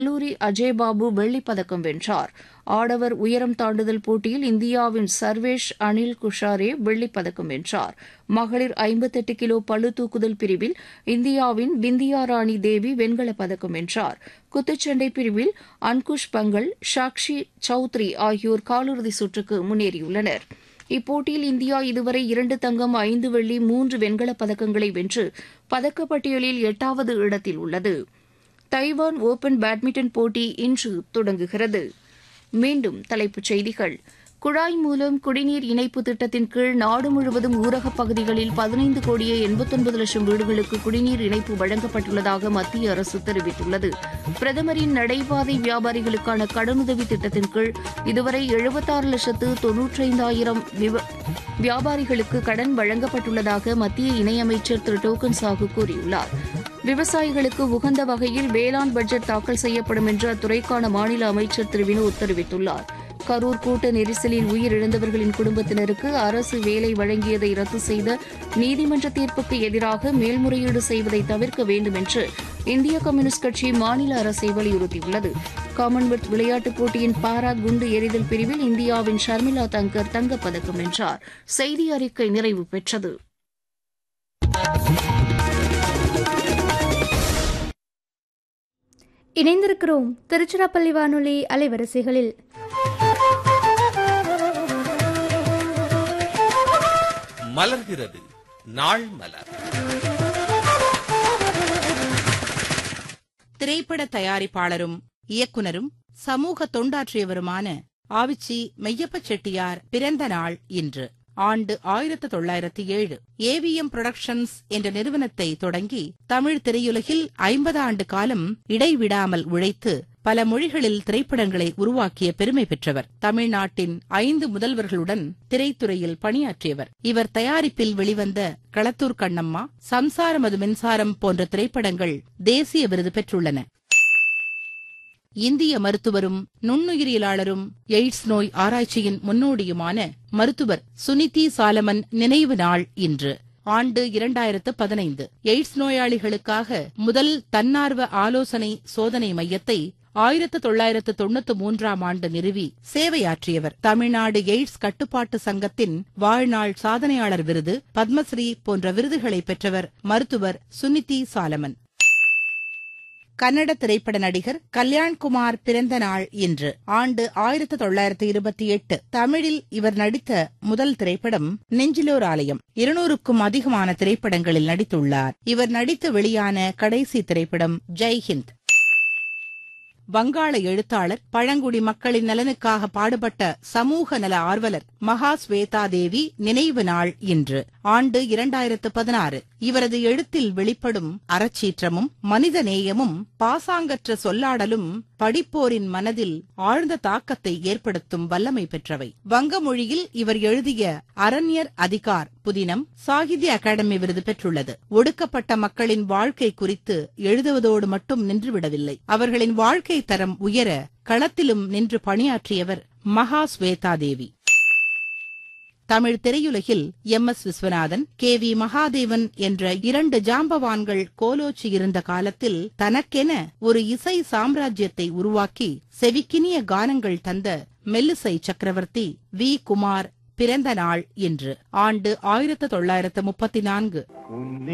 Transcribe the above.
கல்லூரி அஜய்பாபு வெள்ளிப் பதக்கம் வென்றார் ஆடவர் உயரம் தாண்டுதல் போட்டியில் இந்தியாவின் சர்வேஷ் அனில் குஷாரே வெள்ளிப் பதக்கம் வென்றார் மகளிர் ஐம்பத்தெட்டு கிலோ பளு தூக்குதல் பிரிவில் இந்தியாவின் பிந்தியா ராணி தேவி வெண்கலப் பதக்கம் வென்றார் குத்துச்சண்டை பிரிவில் அன்குஷ் பங்கல் சாக்ஷி சௌத்ரி ஆகியோர் காலிறுதி சுற்றுக்கு முன்னேறியுள்ளனர் இப்போட்டியில் இந்தியா இதுவரை இரண்டு தங்கம் ஐந்து வெள்ளி மூன்று வெண்கலப் பதக்கங்களை வென்று பதக்கப்பட்டியலில் எட்டாவது இடத்தில் உள்ளது தைவான் ஓபன் பேட்மிண்டன் போட்டி இன்று தொடங்குகிறது மீண்டும் தலைப்புச் செய்திகள் குழாய் மூலம் குடிநீர் இணைப்பு திட்டத்தின் கீழ் நாடு முழுவதும் ஊரகப் பகுதிகளில் பதினைந்து கோடியே எண்பத்தொன்பது லட்சம் வீடுகளுக்கு குடிநீர் இணைப்பு வழங்கப்பட்டுள்ளதாக மத்திய அரசு தெரிவித்துள்ளது பிரதமரின் நடைபாதை வியாபாரிகளுக்கான கடனுதவி திட்டத்தின் கீழ் இதுவரை எழுபத்தாறு லட்சத்து தொன்னூற்றைந்தாயிரம் வியாபாரிகளுக்கு கடன் வழங்கப்பட்டுள்ளதாக மத்திய இணையமைச்சர் திரு டோக்கன் சாகு கூறியுள்ளார் விவசாயிகளுக்கு உகந்த வகையில் வேளாண் பட்ஜெட் தாக்கல் செய்யப்படும் என்று அத்துறைக்கான மாநில அமைச்சர் திரு வினோத் தெரிவித்துள்ளார் கரூர் கூட்ட நெரிசலில் உயிரிழந்தவர்களின் குடும்பத்தினருக்கு அரசு வேலை வழங்கியதை ரத்து செய்த நீதிமன்ற தீர்ப்புக்கு எதிராக மேல்முறையீடு செய்வதை தவிர்க்க வேண்டும் என்று இந்திய கம்யூனிஸ்ட் கட்சி மாநில அரசை வலியுறுத்தியுள்ளது காமன்வெல்த் விளையாட்டுப் போட்டியின் பாரா குண்டு எறிதல் பிரிவில் இந்தியாவின் ஷர்மிளா தங்கர் தங்கப்பதக்கம் வென்றார் செய்தி அறிக்கை நிறைவு பெற்றது இணைந்திருக்கிறோம் திருச்சிராப்பள்ளி வானொலி அலைவரிசைகளில் மலர்கிறது நாள் மலர் திரைப்பட தயாரிப்பாளரும் இயக்குனரும் சமூக தொண்டாற்றியவருமான ஆவிச்சி மெய்யப்ப செட்டியார் பிறந்த நாள் இன்று ஆண்டு ஆயிரத்து தொள்ளாயிரத்தி ஏழு ஏவிஎம் புரொடக்ஷன்ஸ் என்ற நிறுவனத்தை தொடங்கி தமிழ் திரையுலகில் ஐம்பது ஆண்டு காலம் இடைவிடாமல் உழைத்து பல மொழிகளில் திரைப்படங்களை உருவாக்கிய பெருமை பெற்றவர் தமிழ்நாட்டின் ஐந்து முதல்வர்களுடன் திரைத்துறையில் பணியாற்றியவர் இவர் தயாரிப்பில் வெளிவந்த களத்தூர் கண்ணம்மா சம்சாரம் அது மின்சாரம் போன்ற திரைப்படங்கள் தேசிய விருது பெற்றுள்ளன இந்திய மருத்துவரும் நுண்ணுயிரியலாளரும் எய்ட்ஸ் நோய் ஆராய்ச்சியின் முன்னோடியுமான மருத்துவர் சுனிதி சாலமன் நினைவு நாள் இன்று ஆண்டு இரண்டாயிரத்து பதினைந்து எய்ட்ஸ் நோயாளிகளுக்காக முதல் தன்னார்வ ஆலோசனை சோதனை மையத்தை ஆயிரத்து தொள்ளாயிரத்து தொண்ணூத்து மூன்றாம் ஆண்டு நிறுவி சேவையாற்றியவர் தமிழ்நாடு எய்ட்ஸ் கட்டுப்பாட்டு சங்கத்தின் வாழ்நாள் சாதனையாளர் விருது பத்மஸ்ரீ போன்ற விருதுகளை பெற்றவர் மருத்துவர் சுனிதி சாலமன் கன்னட திரைப்பட நடிகர் கல்யாண்குமார் பிறந்த நாள் இன்று ஆண்டு ஆயிரத்து தொள்ளாயிரத்து இருபத்தி எட்டு தமிழில் இவர் நடித்த முதல் திரைப்படம் நெஞ்சிலோர் ஆலயம் இருநூறுக்கும் அதிகமான திரைப்படங்களில் நடித்துள்ளார் இவர் நடித்து வெளியான கடைசி திரைப்படம் ஜெய்ஹிந்த் வங்காள எழுத்தாளர் பழங்குடி மக்களின் நலனுக்காக பாடுபட்ட சமூக நல ஆர்வலர் மகா ஸ்வேதா தேவி நினைவு நாள் இன்று ஆண்டு இரண்டாயிரத்து பதினாறு இவரது எழுத்தில் வெளிப்படும் அறச்சீற்றமும் மனித நேயமும் பாசாங்கற்ற சொல்லாடலும் படிப்போரின் மனதில் ஆழ்ந்த தாக்கத்தை ஏற்படுத்தும் வல்லமை பெற்றவை வங்க மொழியில் இவர் எழுதிய அரண்யர் அதிகார் புதினம் சாகித்ய அகாடமி விருது பெற்றுள்ளது ஒடுக்கப்பட்ட மக்களின் வாழ்க்கை குறித்து எழுதுவதோடு மட்டும் நின்றுவிடவில்லை அவர்களின் வாழ்க்கை தரம் உயர களத்திலும் நின்று பணியாற்றியவர் மகா ஸ்வேதா தேவி தமிழ் திரையுலகில் M S Viswanathan K V Mahadevan என்ற இரண்டு ஜாம்பவான்கள் கோலோச்சி இருந்த காலத்தில் தனக்கென ஒரு இசை சாம்ராஜ்யத்தை உருவாக்கி செவிக்கினிய கானங்கள் தந்த மெல்லிசை சக்கரவர்த்தி வி குமார் பிறந்த நாள் இன்று ஆண்டு ஆயிரத்து தொள்ளாயிரத்து முப்பத்தி நான்கு